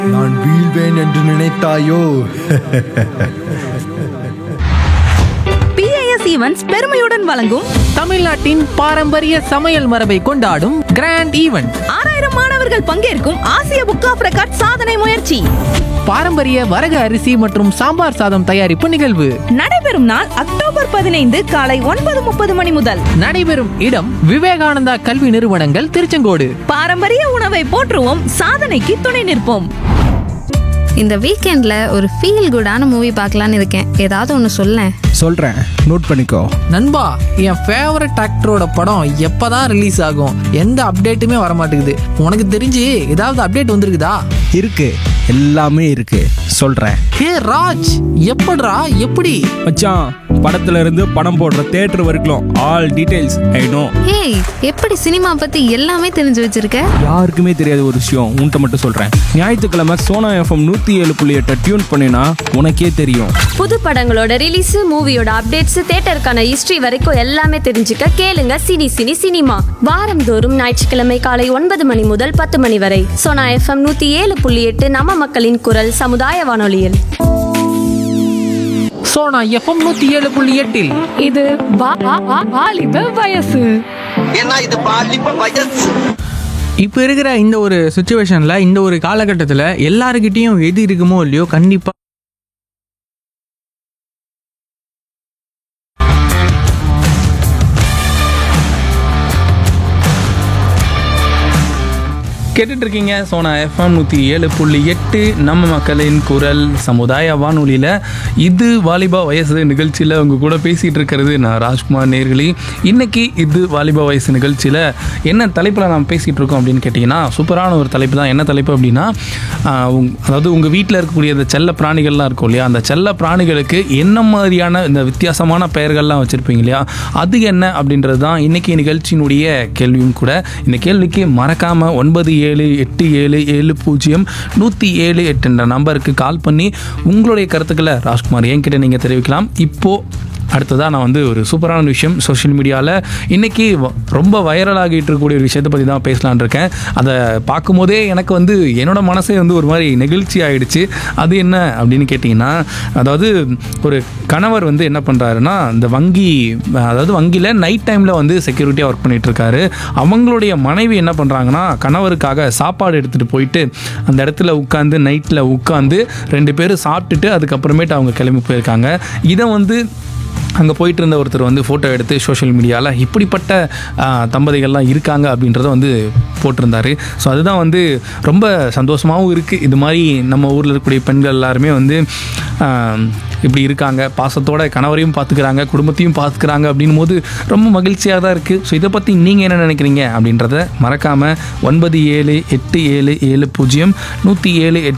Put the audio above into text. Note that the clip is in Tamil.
நான் வீழ்வேன் என்று நினைத்தாயோ பிஏஎஸ் ஈவென்ட்ஸ் பெருமையுடன் வழங்கும் தமிழ்நாட்டின் பாரம்பரிய சமையல் மரபை கொண்டாடும் கிராண்ட் ஈவெண்ட் ஆறாயிரம் மாணவர்கள் பங்கேற்கும் ஆசிய புக் ஆஃப் ரெக்கார்ட் சாதனை முயற்சி பாரம்பரிய வரகு அரிசி மற்றும் சாம்பார் சாதம் தயாரிப்பு நிகழ்வு நடைபெறும் நாள் அக்டோபர் பதினைந்து காலை ஒன்பது முப்பது மணி முதல் நடைபெறும் இடம் விவேகானந்தா கல்வி நிறுவனங்கள் திருச்செங்கோடு பாரம்பரிய உணவை போற்றுவோம் சாதனைக்கு துணை நிற்போம் இந்த வீக்கெண்ட்ல ஒரு ஃபீல் குடான மூவி பார்க்கலான்னு இருக்கேன் ஏதாவது ஒன்று சொல்லேன் சொல்கிறேன் நோட் பண்ணிக்கோ நண்பா என் ஃபேவரட் ஆக்டரோட படம் எப்பதான் ரிலீஸ் ஆகும் எந்த அப்டேட்டுமே வர மாட்டேங்குது உனக்கு தெரிஞ்சு ஏதாவது அப்டேட் வந்திருக்குதா இருக்கு எல்லாமே இருக்கு சொல்கிறேன் ஹே ராஜ் எப்படிடா எப்படி மச்சான் படத்துல இருந்து படம் போடுற தேட்டர் வரைக்கும் all details I know hey எப்படி சினிமா பத்தி எல்லாமே தெரிஞ்சு வச்சிருக்க யாருக்குமே தெரியாத ஒரு விஷயம் உன்கிட்ட மட்டும் சொல்கிறேன் ஞாயிற்றுக்கிழமை சோனா எஃப்எம் நூற்றி ஏழு புள்ளி எட்டை டியூன் பண்ணினா உனக்கே தெரியும் புது படங்களோட ரிலீஸ் மூவியோட அப்டேட்ஸ் தியேட்டருக்கான ஹிஸ்டரி வரைக்கும் எல்லாமே தெரிஞ்சுக்க கேளுங்க சினி சினி சினிமா வாரந்தோறும் ஞாயிற்றுக்கிழமை காலை ஒன்பது மணி முதல் பத்து மணி வரை சோனா எஃப்எம் நூத்தி ஏழு புள்ளி எட்டு நம்ம மக்களின் குரல் சமுதாய வானொலியில் சோனா எஃப்எம் நூத்தி ஏழு புள்ளி எட்டில் இது வா- வா- வா- வாலிப வயசு ஏன்னா இது பாலிப்ப வயசு இப்போ இருக்கிற இந்த ஒரு சுச்சுவேஷனில் இந்த ஒரு காலகட்டத்தில் எல்லாருக்கிட்டேயும் எது இருக்குமோ இல்லையோ கண்டிப்பாக கேட்டுட்டு இருக்கீங்க சோனா எஃப்எம் நூற்றி ஏழு புள்ளி எட்டு நம்ம மக்களின் குரல் சமுதாய வானொலியில் இது வாலிபா வயசு நிகழ்ச்சியில் உங்க கூட பேசிகிட்டு இருக்கிறது நான் ராஜ்குமார் நேர்களி இன்னைக்கு இது வாலிபா வயசு நிகழ்ச்சியில் என்ன தலைப்பில் நாம் பேசிகிட்டு இருக்கோம் அப்படின்னு கேட்டிங்கன்னா சூப்பரான ஒரு தலைப்பு தான் என்ன தலைப்பு அப்படின்னா ஆஹ், உங்- அதாவது உங்கள் வீட்டில் இருக்கக்கூடிய இந்த செல்ல பிராணிகள்லாம் இருக்கும் இல்லையா அந்த செல்ல பிராணிகளுக்கு என்ன மாதிரியான இந்த வித்தியாசமான பெயர்கள்லாம் வச்சுருப்பீங்க இல்லையா அது என்ன அப்படின்றது தான் இன்னைக்கு நிகழ்ச்சியினுடைய கேள்வியும் கூட இந்த கேள்விக்கு மறக்காமல் ஒன்பது ஏழு எட்டு ஏழு ஏழு பூஜ்ஜியம் நூற்றி ஏழு எட்டு என்ற நம்பருக்கு கால் பண்ணி உங்களுடைய கருத்துக்களை ராஜ்குமார் என்கிட்ட நீங்கள் தெரிவிக்கலாம் இப்போது அடுத்ததாக நான் வந்து ஒரு சூப்பரான விஷயம் சோஷியல் மீடியாவில் இன்றைக்கி ரொம்ப வைரலாகிட்டு இருக்கக்கூடிய ஒரு விஷயத்தை பற்றி தான் பேசலான் இருக்கேன் அதை பார்க்கும்போதே எனக்கு வந்து என்னோட மனசே வந்து ஒரு மாதிரி நெகிழ்ச்சி ஆயிடுச்சு அது என்ன அப்படின்னு கேட்டிங்கன்னா அதாவது ஒரு கணவர் வந்து என்ன பண்ணுறாருன்னா இந்த வங்கி அதாவது வங்கியில் நைட் டைமில் வந்து செக்யூரிட்டியாக ஒர்க் பண்ணிட்டு இருக்காரு அவங்களுடைய மனைவி என்ன பண்ணுறாங்கன்னா கணவருக்காக சாப்பாடு எடுத்துகிட்டு போயிட்டு அந்த இடத்துல உட்காந்து நைட்டில் உட்காந்து ரெண்டு பேரும் சாப்பிட்டுட்டு அதுக்கப்புறமேட்டு அவங்க கிளம்பி போயிருக்காங்க இதை வந்து அங்கே போயிட்டு இருந்த ஒருத்தர் வந்து ஃபோட்டோ எடுத்து சோஷியல் மீடியாவில் இப்படிப்பட்ட ஆ, தம்பதிகள்லாம் இருக்காங்க அப்படின்றத வந்து போட்டிருந்தாரு ஸோ அதுதான் வந்து ரொம்ப சந்தோஷமாகவும் இருக்குது இது மாதிரி நம்ம ஊரில் இருக்கக்கூடிய பெண்கள் எல்லாருமே வந்து ஆ, இப்படி இருக்காங்க பாசத்தோட கணவரையும் பார்த்துக்கிறாங்க குடும்பத்தையும் பார்த்துக்கிறாங்க அப்படின் போது ரொம்ப மகிழ்ச்சியாக தான் இருக்குது ஸோ இதை பற்றி நீங்கள் என்ன நினைக்கிறீங்க அப்படின்றத மறக்காமல் ஒன்பது ஏழு எட்டு ஏழு ஏழு பூஜ்ஜியம் நூற்றி ஏழு எட்டு